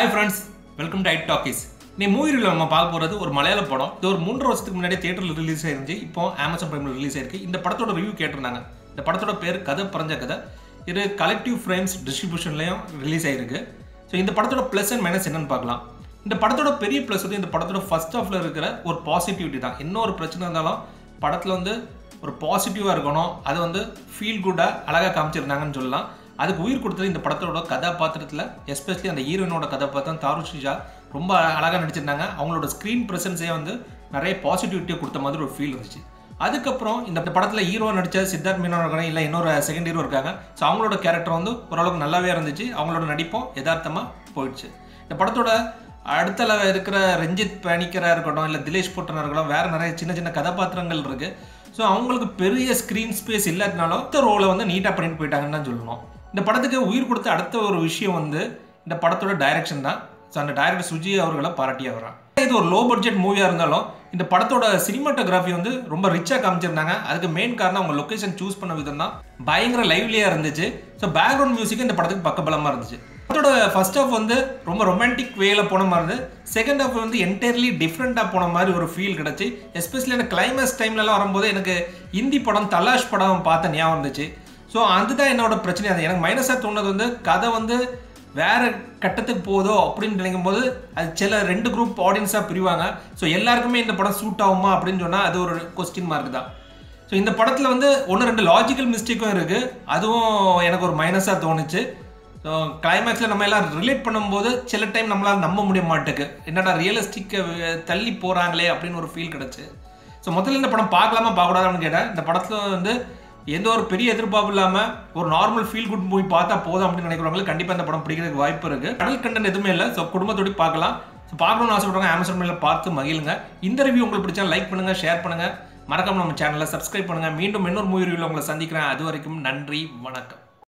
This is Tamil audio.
ஹாய் ஃப்ரெண்ட்ஸ் வெல்கம் டு ஐட் டாக்கிஸ் நீ மூவியில் நம்ம பார்க்க போகிறது ஒரு மலையாள படம் இது ஒரு மூன்றரை வருஷத்துக்கு முன்னாடி தியேட்டரில் ரிலீஸ் ஆயிருந்துச்சு இப்போ அமேசான் பிரைமில் ரிலீஸ் ஆயிருக்கு இந்த படத்தோட ரிவ்யூ கேட்டிருந்தாங்க இந்த படத்தோட பேர் கதை பறஞ்ச கதை இது கலெக்டிவ் ஃப்ரேம்ஸ் டிஸ்ட்ரிபியூஷன்லையும் ரிலீஸ் ஆயிருக்கு ஸோ இந்த படத்தோட ப்ளஸ் அண்ட் மைனஸ் என்னன்னு பார்க்கலாம் இந்த படத்தோட பெரிய ப்ளஸ் வந்து இந்த படத்தோட ஃபர்ஸ்ட் ஹாஃப்ல இருக்கிற ஒரு பாசிட்டிவிட்டி தான் என்ன ஒரு பிரச்சனை இருந்தாலும் படத்தில் வந்து ஒரு பாசிட்டிவாக இருக்கணும் அது வந்து ஃபீல் குட்டாக அழகாக காமிச்சிருந்தாங்கன்னு சொல்லலாம் அதுக்கு உயிர் கொடுத்தது இந்த படத்தோட கதாபாத்திரத்தில் எஸ்பெஷலி அந்த ஹீரோயினோட கதாபாத்திரம் தாருஷிஷா ரொம்ப அழகாக நடிச்சிருந்தாங்க அவங்களோட ஸ்க்ரீன் ப்ரெசன்ஸே வந்து நிறைய பாசிட்டிவிட்டியை கொடுத்த மாதிரி ஒரு ஃபீல் இருந்துச்சு அதுக்கப்புறம் இந்த படத்தில் ஹீரோ நடித்த சித்தார்த் மீனோ இருக்காங்க இல்லை இன்னொரு செகண்ட் ஹீரோ இருக்காங்க ஸோ அவங்களோட கேரக்டர் வந்து ஓரளவுக்கு நல்லாவே இருந்துச்சு அவங்களோட நடிப்பும் யதார்த்தமாக போயிடுச்சு இந்த படத்தோட அடுத்தல இருக்கிற ரஞ்சித் பேணிக்கரா இருக்கட்டும் இல்லை திலேஷ் போட்டனா இருக்கட்டும் வேற நிறைய சின்ன சின்ன கதாபாத்திரங்கள் இருக்கு ஸோ அவங்களுக்கு பெரிய ஸ்க்ரீன் ஸ்பேஸ் இல்லாட்டினாலும் இந்த ரோலை வந்து நீட்டாக பண்ணிட்டு போயிட்டாங்கன்னு தான் சொல்லணும் இந்த படத்துக்கு உயிர் கொடுத்த அடுத்த ஒரு விஷயம் வந்து இந்த படத்தோட டைரக்ஷன் தான் ஸோ அந்த டைரக்டர் சுஜி அவர்களை பாராட்டி வர்றான் இது ஒரு லோ பட்ஜெட் மூவியாக இருந்தாலும் இந்த படத்தோட சினிமாட்டோகிராஃபி வந்து ரொம்ப ரிச்சாக காமிச்சிருந்தாங்க அதுக்கு மெயின் காரணம் அவங்க லொக்கேஷன் சூஸ் பண்ண விதம் தான் பயங்கர லைவ்லியாக இருந்துச்சு ஸோ பேக்ரவுண்ட் மியூசிக் இந்த படத்துக்கு பக்கபலமாக இருந்துச்சு படத்தோட ஃபர்ஸ்ட் ஹாஃப் வந்து ரொம்ப ரொமான்டிக் வேல போன மாதிரி இருந்தது செகண்ட் ஹாஃப் வந்து என்டையர்லி டிஃப்ரெண்ட்டாக போன மாதிரி ஒரு ஃபீல் கிடச்சி எஸ்பெஷலி எனக்கு கிளைமேக்ஸ் டைம்லலாம் வரும்போது எனக்கு ஹிந்தி படம் தலாஷ் படம் பார்த்த ஞாபகம் இருந்துச்சு ஸோ அதுதான் என்னோட பிரச்சனையாக இருந்தது எனக்கு மைனஸாக தோணுது வந்து கதை வந்து வேற கட்டத்துக்கு போதோ அப்படின்னு நினைக்கும் போது அது சில ரெண்டு குரூப் ஆடியன்ஸாக பிரிவாங்க ஸோ எல்லாருக்குமே இந்த படம் சூட் ஆகுமா அப்படின்னு சொன்னால் அது ஒரு கொஸ்டின் மார்க் தான் ஸோ இந்த படத்தில் வந்து ஒன்று ரெண்டு லாஜிக்கல் மிஸ்டேக்கும் இருக்குது அதுவும் எனக்கு ஒரு மைனஸாக தோணுச்சு ஸோ கிளைமேக்ஸில் நம்ம எல்லாம் ரிலேட் பண்ணும்போது சில டைம் நம்மளால் நம்ப முடிய மாட்டேக்கு என்னடா ரியலிஸ்டிக்கை தள்ளி போகிறாங்களே அப்படின்னு ஒரு ஃபீல் கிடச்சி ஸோ முதல்ல இந்த படம் பார்க்கலாமா பார்க்கக்கூடாதான்னு கேட்டேன் இந்த படத்தில் வந்து எந்த ஒரு பெரிய எதிர்பார்ப்பு இல்லாமல் ஒரு நார்மல் ஃபீல் குட் மூவி பார்த்தா போதும் அப்படின்னு நினைக்கிறவங்களுக்கு கண்டிப்பாக இந்த படம் பிடிக்கிறதுக்கு வாய்ப்பு இருக்குது கடல் கண்டென்ட் எதுவுமே இல்லை ஸோ குடும்பத்தோடு பார்க்கலாம் ஸோ பார்க்கணும்னு ஆசைப்படுறாங்க அமேசான் மேலே பார்த்து மகிழுங்க இந்த ரிவ்யூ உங்களுக்கு பிடிச்சா லைக் பண்ணுங்கள் ஷேர் பண்ணுங்கள் மறக்காம நம்ம சேனலை சப்ஸ்கிரைப் பண்ணுங்கள் மீண்டும் இன்னொரு மூவி ரிவ்யூவில் உங்களை சந்திக்கிறேன் அது வரைக்கும் நன்றி வணக்கம்